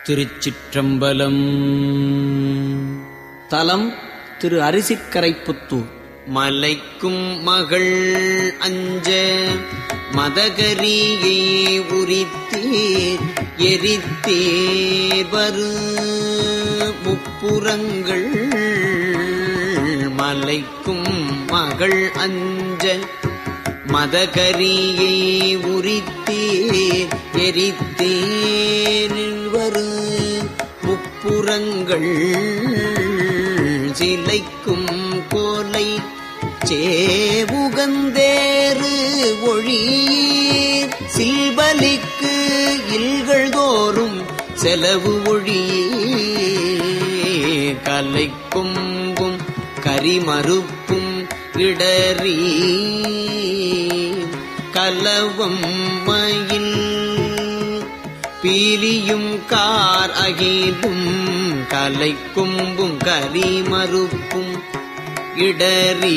திருச்சிற்றம்பலம் தலம் திரு அரிசிக்கரைப்புத்தூர் மலைக்கும் மகள் அஞ்ச மதகரியை உரித்தீர் எரித்தீர் வரு முப்புறங்கள் மலைக்கும் மகள் அஞ்ச மதகரியை உரித்தீர் எரித்தீர் வரு முப்புறங்கள் சிலைக்கும் கோலை சேவுகந்தேறு ஒழியீர் சில்பலிக்கு இல்கள் தோறும் செலவு ஒழியீர் கலைக்கும்பும் கரிமறுப்பும் இடறி கலவம் மயில் பீலியும் கார் அகிலும் கலைக்கும்பும் கரிமறுப்பும் இடறி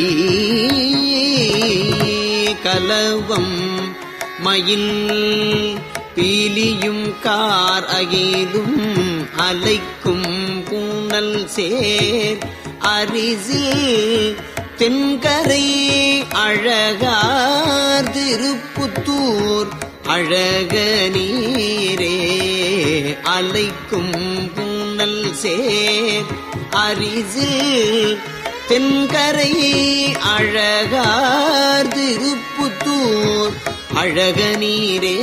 கலவம் மயில் பீலியும் கார் அகிலும் அலைக்கும் பூனல் சேர் அரிசில் தென்கரை அழகார் திருப்புத்தூர் அழக நீரே அலைக்கும் பூனல் சேர் அரிசில் தென்கரை அழகார் திருப்புத்தூர் அழக நீரே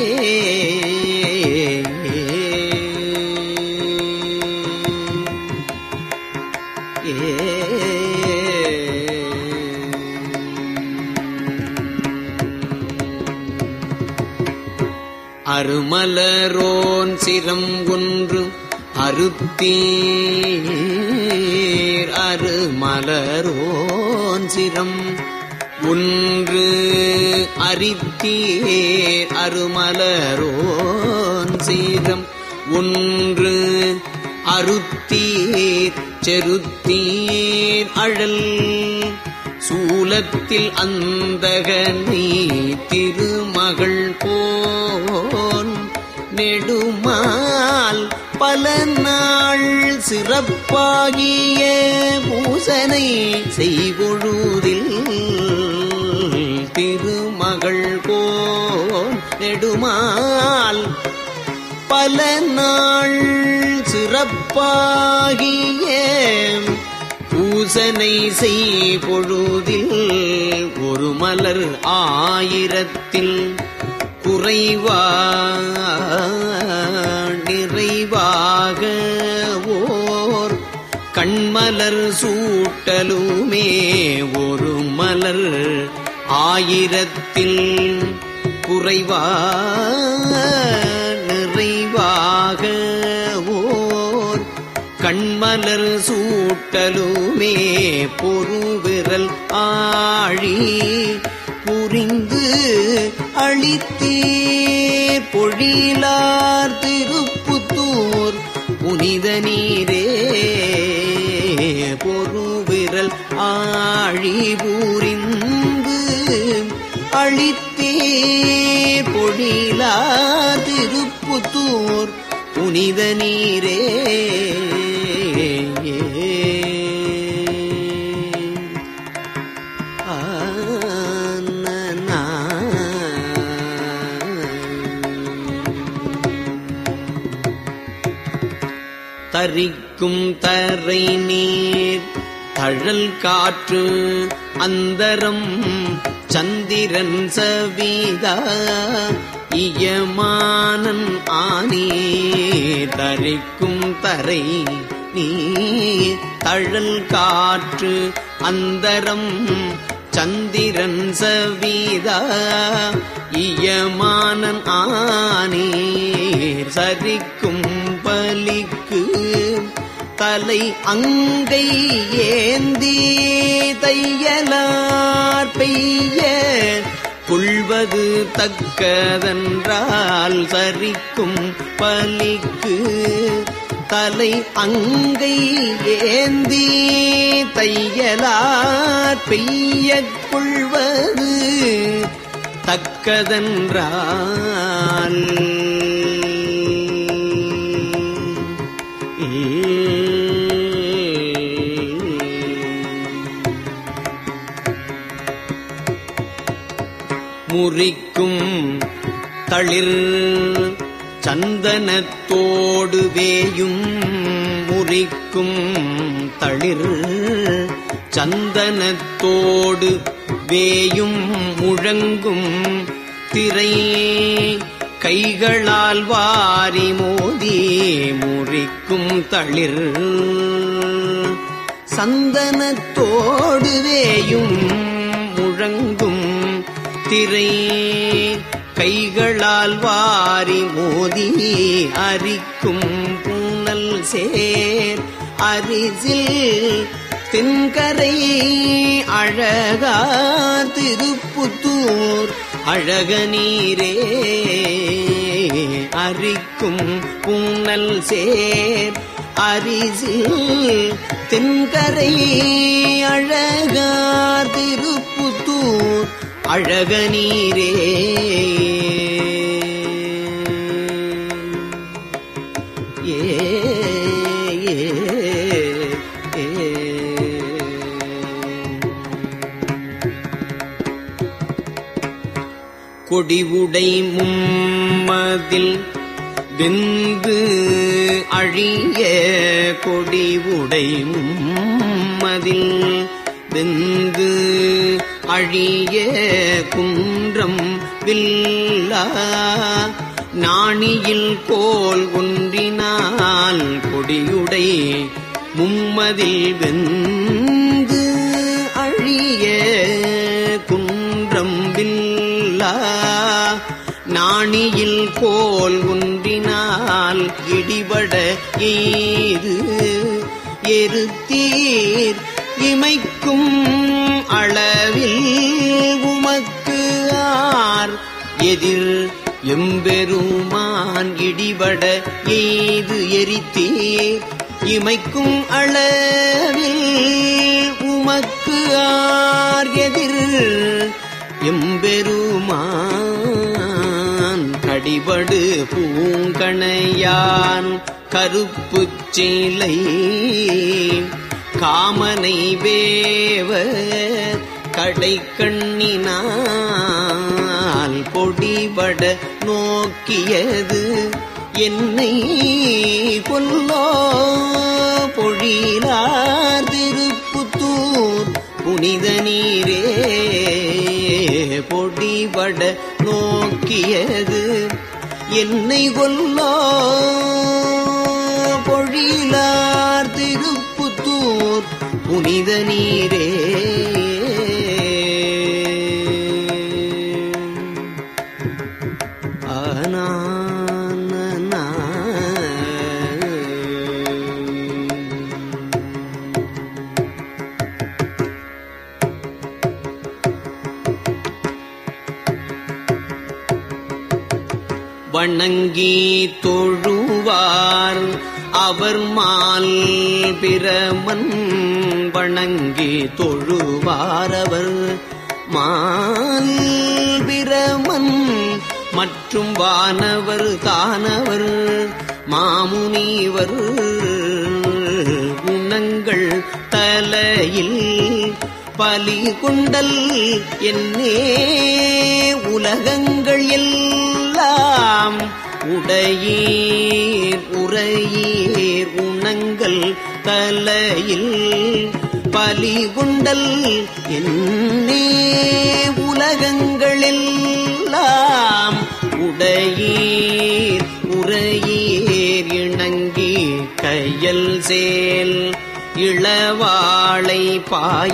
அருமலரோன் சிரம் ஒன்று அறுத்தீர் அருமலரோன் சிரம் ஒன்று அரித்தீர் அருமலரோன் சிரம் ஒன்று அறுத்தீர் செருத்தீர் அழல் சூலத்தில் அந்தகனி திருமகள் போன் நெடுமால் பல நாள் சிறப்பாகிய பூசனை செய்பொழுதில் திருமகள் போன் நெடுமால் பல நாள் சிறப்பாகிய பூசனை செய் பொழுதில் ஒரு மலர் ஆயிரத்தில் குறைவா நிறைவாக ஓர் கண்மலர் சூட்டலுமே ஒரு மலர் ஆயிரத்தில் குறைவா நிறைவாக ஓர் கண்மலர் சூட்டலுமே பொறுவிரல் ஆழி புரிந்து அழித்தீர் பொழிலார் திருப்புத்தூர் புனித நீரே பொறுவிரல் ஆழி புரிந்து அழித்தீர் பொழிலார் திருப்புத்தூர் புனித நீரே தரிக்கும் தரை நீர் தழல் காற்று அந்தரம் சந்திரன் சவிதா இயமானன் ஆனே தரிக்கும் தரை நீர் தழல் காற்று அந்தரம் சந்திரன் சவிதா இயமானன் ஆனீர் சரிக்கும் பலிக்கு தலை அங்கை ஏந்தி தையலார் பெய்ய கொள்வது தக்கதென்றால் சரிக்கும் பலிக்கு தலை அங்கை ஏந்தி தையலார் பெய்ய கொள்வது தக்கதென்றால் முறிக்கும் தளிர் சந்தனத்தோடு வேயும் முறிக்கும் தளிர் சந்தனத்தோடு வேயும் முழங்கும் திரை கைகளால் வாரி மோதி முறிக்கும் தளிர் சந்தனத்தோடு வேயும் முழங்கும் திரை கைகளால் வாரி மோதி அரிக்கும் பூனல் சேர் அரிசில் தென்கரை அழகா திருப்புத்தூர் அழக நீரே அரிக்கும் பூனல் சேர் அரிசில் தென்கரை அழகார் திருப்புத்தூர் அழக நீரே ஏ ஏ, ஏ. கொடிவுடை மும்மதில் வெந்து அழிய கொடிவுடை மும்மதில் வெந்து அழிய குன்றம் வில்லா நாணியில் கோல் ஒன்றினால் கொடியுடை மும்மதில் வெந்து அழிய குன்றம் வில்லா நாணியில் கோல் ஒன்றினால் இடிபட ஏது எருத்தீர் இமைக்கும் அளவில் உமக்கு ஆர் எதிர் எம்பெருமான் இடிபட எய்து எரித்தீர் இமைக்கும் அளவில் உமக்கு ஆர் எதிர் எம்பெருமான் கடிபடு பூங்கணையான் கருப்புச் சேலை காமனை வேவ கடை கண்ணினால் பொடிபட நோக்கியது என்னை கொல்லோ பொழிலார் திருப்புத்தூர் புனித நீரே பொடிபட நோக்கியது என்னை கொல்லோ பொழிலார் திருப்புத்தூர் புனித நீரே ஆனா வணங்கி தொழுவார் அவர் மால் பிரமன் வணங்கி தொழுவார் அவர் மால் பிரமன் மற்றும் வானவர் தானவர் மாமுனிவர் குணங்கள் தலையில் பலி கொண்டல் என்னே உலகங்கள் எல்லாம் உடையீர் உரையீர் உணங்கள் தலையில் பலி கொண்டல் என்னே உலகங்கள் எல்லாம் உடையீர் உரையீர் இணங்கி கையல் சேல் இளவாளை பாய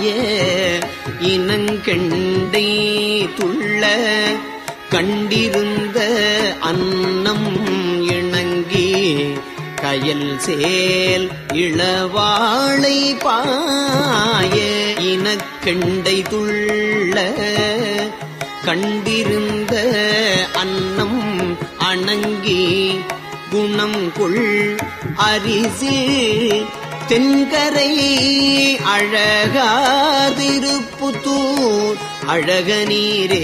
இனங்கெண்டை துள்ள கண்டிருந்த அன்னம் இணங்கி கயல் சேல் இளவாளை பாய இனக்கெண்டை துள்ள கண்டிருந்த அன்னம் அணங்கி குணம் கொள் அரிசில் தென்கரை அழகா திருப்புத்தூர் அழக நீரே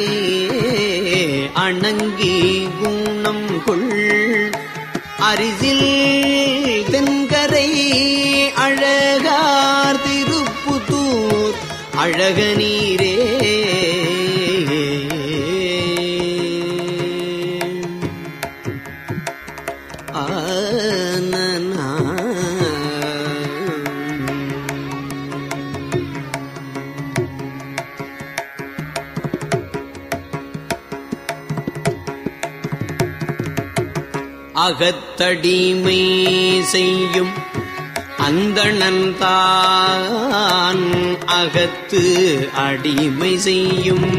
அணங்கி குணம் கொள் அரிசில் தென்கரை அழகார் திருப்புத்தூர் அழக நீரே அகத்தடிமை செய்யும் அந்தணன்தான் அகத்து அடிமை செய்யும்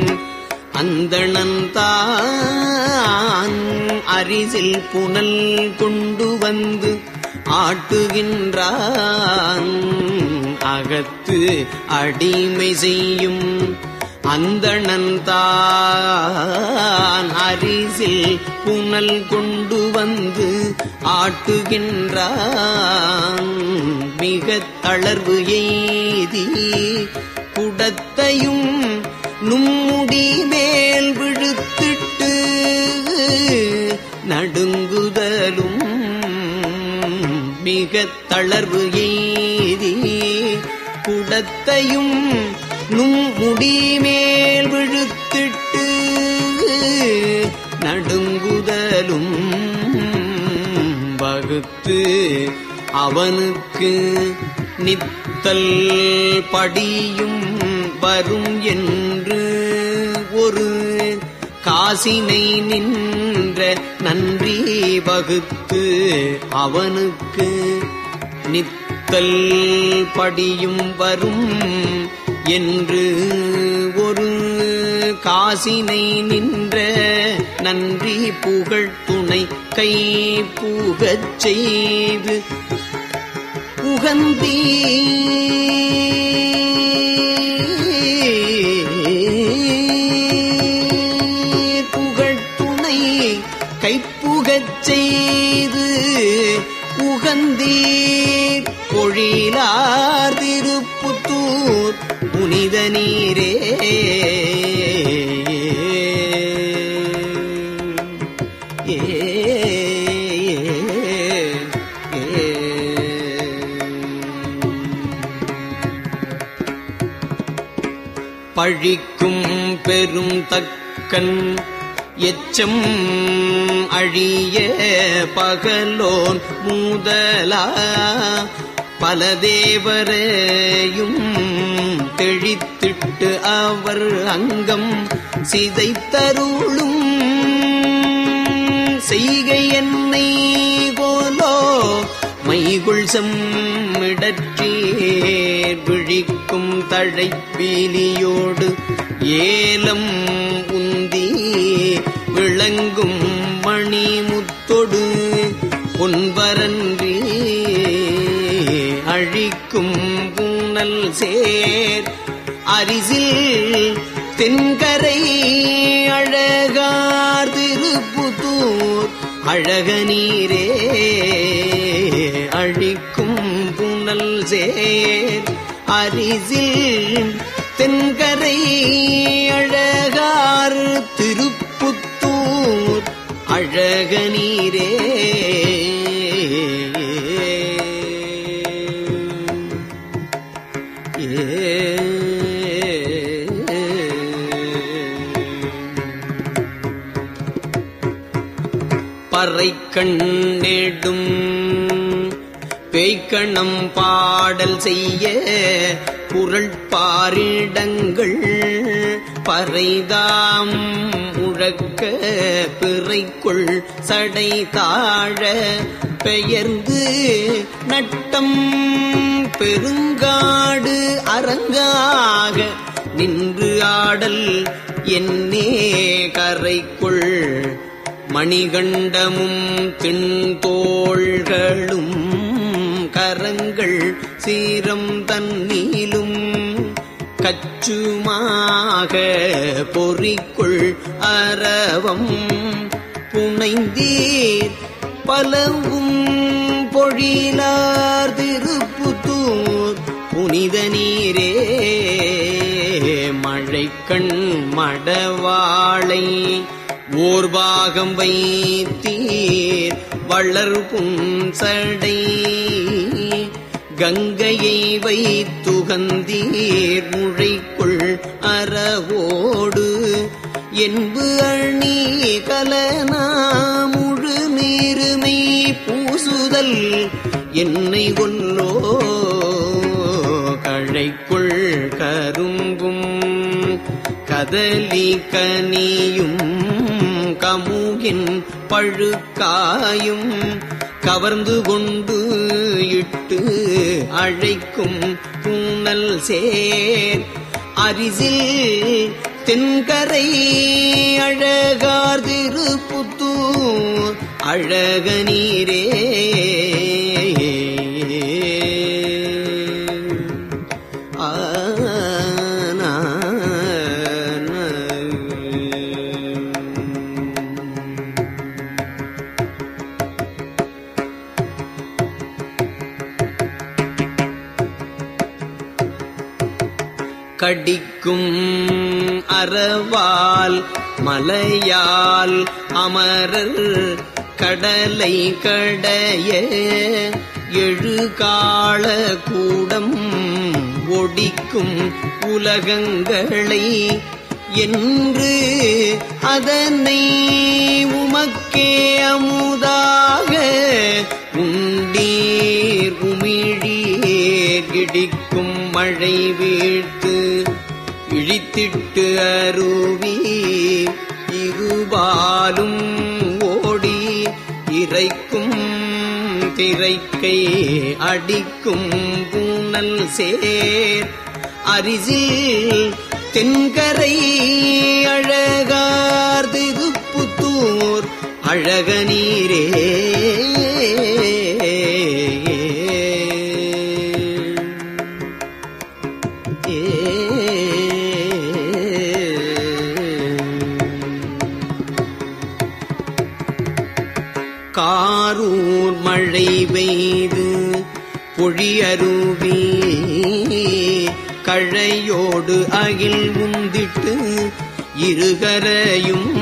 அந்தணன்தான் அரிசில் புனல் கொண்டு வந்து ஆட்டுகின்றான் அகத்து அடிமை செய்யும் அந்தணன்தான் அரிசில் புனல் கொண்டு வந்து ஆட்டுகின்றான் மிக தளர்வு எய்தி குடத்தையும் நும்முடி மேல் விழுத்திட்டு நடுங்குதலும் மிக தளர்வு எய்தி குடத்தையும் நும் முடி மேல் விழுத்திட்டு நடுங்குதலும் வகுத்து அவனுக்கு நித்தல் படியும் வரும் என்று ஒரு காசினை நின்ற நன்றி வகுத்து அவனுக்கு நித்தல் படியும் வரும் என்று ஒரு காசினை நின்ற நன்றி புகழ் துணை கை புகச் செய்து உகந்தீ புகழ் துணை கைப்புகச் செய்து உகந்தீர் பொழிலார் திருப்புத்தூர் புனித நீரே ஏ பழிக்கும் பெரும் தக்கன் எச்சம் அழிய பகலோன் மூதலா பல தேவரையும் தெழித்திட்டு அவர் அங்கம் சிதைத்தருளும் செய்கை என்னை போலோ மைகுள் செம்மிடற்றீர் விழிக்கும் தழைப்பீலியோடு ஏலம் உந்தி விளங்கும் மணிமுத்தொடு பொன்பரன்றி அழிக்கும் பூனல் சேர் அரிசில் தென்கரை அழகார் திருப்புத்தூர் அழக நீரே அழிக்கும் புனல் சேர் அரிசில் தென்கரை அழகார் திருப்புத்தூர் அழக நீரே பறை கண்ணெடும் பேய்க்கணம் பாடல் செய்ய குரல் பாரிடங்கள் பறைதாம் முழக்க பிறைக்குள் சடை தாழ பெயர்ந்து நட்டம் பெருங்காடு அரங்காக நின்று ஆடல் என்னே கரைக்குள் மணிகண்டமும் திண்தோள்களும் கரங்கள் சீரம் தன்னீலும் கச்சுமாக பொறிக்குள் அரவம் புனைந்தீர் பலவும் பொழிலார் திருப்புத்தூர் புனித நீரே மழைக்கண் மடவாளை ஓர்பாகம் வைத்தீர் வளர் புன்சடை கங்கையை வைத்துகந்தீர் முழைக்குள் அறவோடு என்பு அணி கலனா முழு நீருமை பூசுதல் என்னை கொல்லோ கழைக்குள் கரும்பும் கதலி கனியும் கமுகின் பழுக்காயும் கவர்ந்து கொண்டு இட்டு அழைக்கும் பூனல் சேர் அரிசில் தென்கரை அழகார் திருப்புத்தூர் அழக நீரே ஆனா கடிக்கும் அறவால் மலையால் அமரர் கடலை கடைய எழுகால கூடம் ஒடிக்கும் உலகங்களை என்று அதனை உமக்கே அமுதாக உண்டீர் உமிழீர் இடிக்கும் மழை வீழ்த்து இழித்திட்டு அருவி இருபாலும் ஓடி இறைக்கும் திரைக்கை அடிக்கும் பூனல் சேர் அரிசில் தென்கரை அழகார் திருப்புத்தூர் அழக நீரே காரூர் மழை பெய்து பொழியருவி கழையோடு அகில் உந்திட்டு இருகரையும்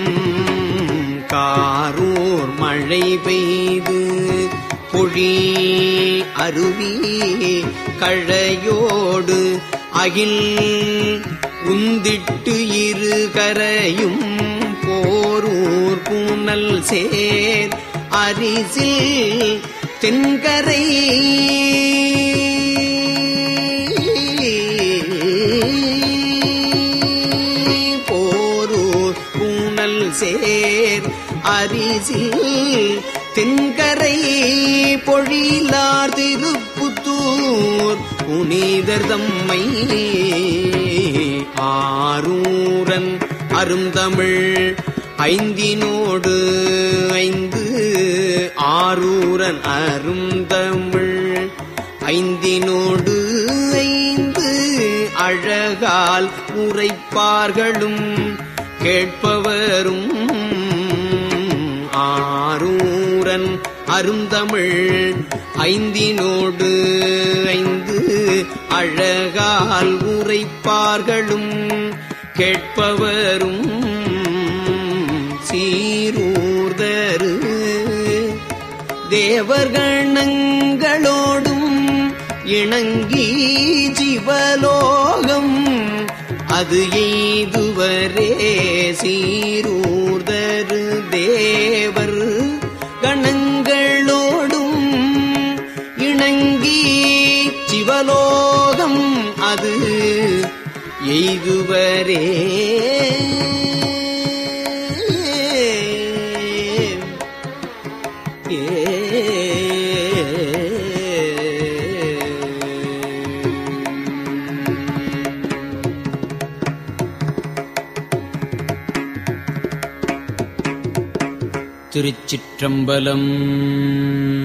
காரூர் மழை பெய்து பொழி அருவி கழையோடு அகில் உந்திட்டு இருகரையும் போரூர் பூனல் சேர் அரிசில் தென்கரை போரூர் பூனல் சேர் அரிசில் தென்கரை பொழிலார் திருப்புத்தூர் புனிதர் தம்மை ஆரூரன் அருந்தமிழ் ஐந்தினோடு ஐந்து ஆரூரன் அருந்தமிழ் ஐந்தினோடு ஐந்து அழகால் உரைப்பார்களும் கேட்பவரும் ஆரூரன் அருந்தமிழ் ஐந்தினோடு ஐந்து அழகால் உரைப்பார்களும் கேட்பவரும் சீரூர்தரு தேவர்கணங்களோடும் இணங்கி ஜிவலோகம் அது எய்துவரே சீரூர்தரு தேவர் கணங்களோடும் இணங்கி சிவலோகம் அது எய்துவரே திருச்சிற்றம்பலம்